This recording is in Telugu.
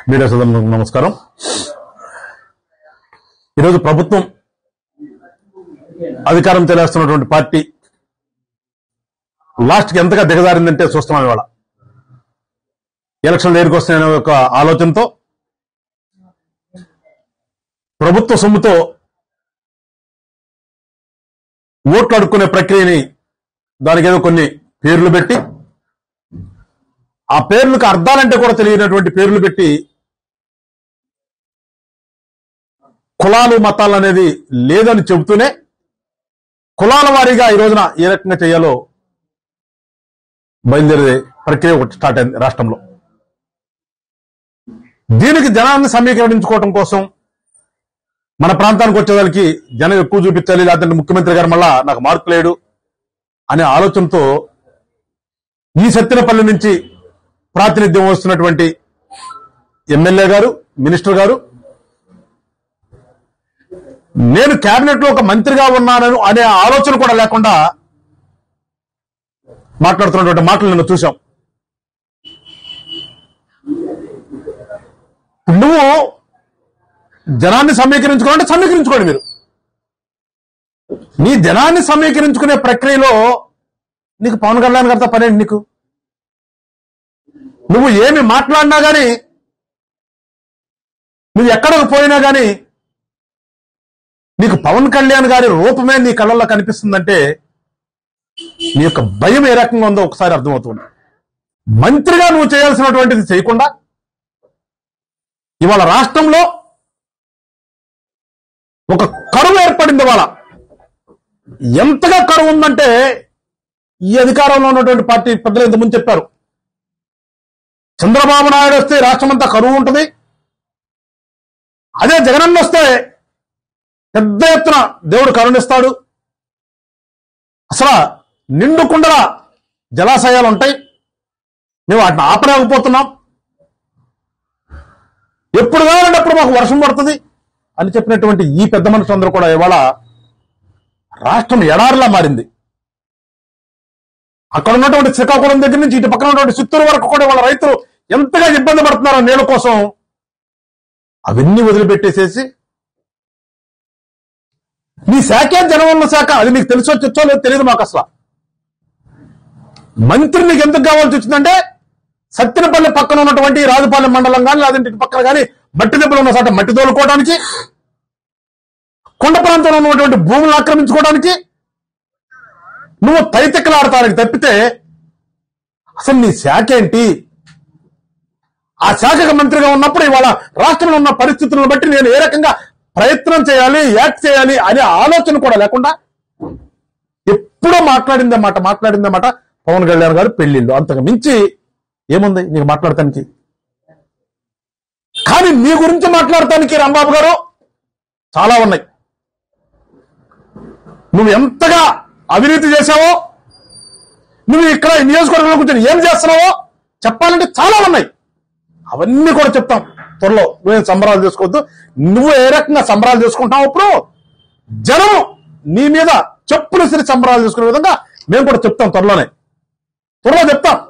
మీడియా సోదరులకు నమస్కారం ఈరోజు ప్రభుత్వం అధికారం చెల్లేస్తున్నటువంటి పార్టీ లాస్ట్కి ఎంతగా దిగజారిందంటే చూస్తున్నాం ఇవాళ ఎలక్షన్ దగ్గరికి వస్తున్నాయనే ఒక ఆలోచనతో ప్రభుత్వ సొమ్ముతో ఓట్లు అడుక్కునే ప్రక్రియని దానికి ఏదో కొన్ని పేర్లు పెట్టి ఆ పేర్లకు అర్థాలంటే కూడా తెలియనటువంటి పేర్లు పెట్టి కులాలు మతాలు అనేది లేదని చెబుతూనే కులాల వారీగా ఈ రోజున ఏ రకంగా చేయాలో బయలుదేరే ప్రక్రియ ఒకటి స్టార్ట్ అయింది రాష్ట్రంలో దీనికి జనాన్ని సమీకరించుకోవటం కోసం మన ప్రాంతానికి వచ్చేదానికి జనం ఎక్కువ చూపించాలి లేదంటే ముఖ్యమంత్రి గారు మళ్ళా నాకు మార్పు లేడు అనే ఆలోచనతో ఈ సత్యనపల్లి నుంచి ప్రాతినిధ్యం వస్తున్నటువంటి ఎమ్మెల్యే గారు మినిస్టర్ గారు నేను కేబినెట్ లో ఒక మంత్రిగా ఉన్నానని అనే ఆలోచన కూడా లేకుండా మాట్లాడుతున్నటువంటి మాటలు నిన్న చూశాం నువ్వు జనాన్ని సమీకరించుకోవాలంటే సమీకరించుకోండి మీరు నీ జనాన్ని సమీకరించుకునే ప్రక్రియలో నీకు పవన్ కళ్యాణ్ గారితో పనేంటి నీకు నువ్వు ఏమి మాట్లాడినా గాని నువ్వు ఎక్కడికి పోయినా గాని నీకు పవన్ కళ్యాణ్ గారి రూపమే నీ కళ్ళల్లో కనిపిస్తుందంటే నీ యొక్క భయం ఏ రకంగా ఉందో ఒకసారి అర్థమవుతుంది మంత్రిగా నువ్వు చేయాల్సినటువంటిది చేయకుండా ఇవాళ రాష్ట్రంలో ఒక కరువు ఏర్పడింది ఇవాళ ఎంతగా కరువు ఉందంటే ఈ అధికారంలో ఉన్నటువంటి పార్టీ పెద్దలు ఇంతకుముందు చెప్పారు చంద్రబాబు నాయుడు వస్తే రాష్ట్రం అంతా కరువు ఉంటుంది అదే జగనన్న వస్తే పెద్ద ఎత్తున దేవుడు కరుణిస్తాడు అసలు నిండు కుండల జలాశయాలు ఉంటాయి మేము వాటిని ఆపలేకపోతున్నాం ఎప్పుడు కావాలంటే అప్పుడు మాకు వర్షం పడుతుంది అని చెప్పినటువంటి ఈ పెద్ద మనుషులందరూ కూడా ఇవాళ రాష్ట్రం ఎడారిలా మారింది అక్కడ ఉన్నటువంటి శ్రీకాకుళం దగ్గర నుంచి ఇటు పక్కన ఉన్నటువంటి చిత్తూరు వరకు కూడా వాళ్ళ రైతులు ఎంతగా ఇబ్బంది పడుతున్నారో నీళ్ళ కోసం అవన్నీ వదిలిపెట్టేసేసి నీ శాఖ జనవనరుల శాఖ అది నీకు తెలిసో తెచ్చో లేదో తెలియదు మాకు అసలు మంత్రి నీకు ఎందుకు కావాల్సి వచ్చిందంటే సత్తినపల్లి పక్కన ఉన్నటువంటి రాజుపాలెం మండలం కానీ లేదంటే ఇటు పక్కన కానీ మట్టి దెబ్బలు ఉన్న చోట మట్టి తోలుకోవడానికి కొండ ప్రాంతంలో ఉన్నటువంటి భూములను ఆక్రమించుకోవడానికి నువ్వు తైతెక్కలాడతానికి తప్పితే అసలు నీ శాఖ ఏంటి ఆ శాఖకు మంత్రిగా ఉన్నప్పుడు ఇవాళ రాష్ట్రంలో ఉన్న పరిస్థితులను బట్టి నేను ఏ రకంగా ప్రయత్నం చేయాలి యాక్ట్ చేయాలి అనే ఆలోచన కూడా లేకుండా ఎప్పుడో మాట్లాడిందే మాట మాట్లాడిందే మాట పవన్ కళ్యాణ్ గారు పెళ్లిళ్ళు అంతకు మించి ఏముంది నీకు మాట్లాడటానికి కానీ నీ గురించి మాట్లాడటానికి రాంబాబు గారు చాలా ఉన్నాయి నువ్వు ఎంతగా అవినీతి చేశావో నువ్వు ఇక్కడ ఈ నియోజకవర్గంలో కూర్చొని ఏం చేస్తున్నావో చెప్పాలంటే చాలా ఉన్నాయి అవన్నీ కూడా చెప్తాం త్వరలో నువ్వేం సంబరాలు చేసుకోవద్దు నువ్వు ఏ రకంగా సంబరాలు చేసుకుంటావు అప్పుడు జనం నీ మీద చెప్పులు సిరి సంబరాలు చేసుకునే విధంగా మేము కూడా చెప్తాం త్వరలోనే త్వరలో చెప్తాం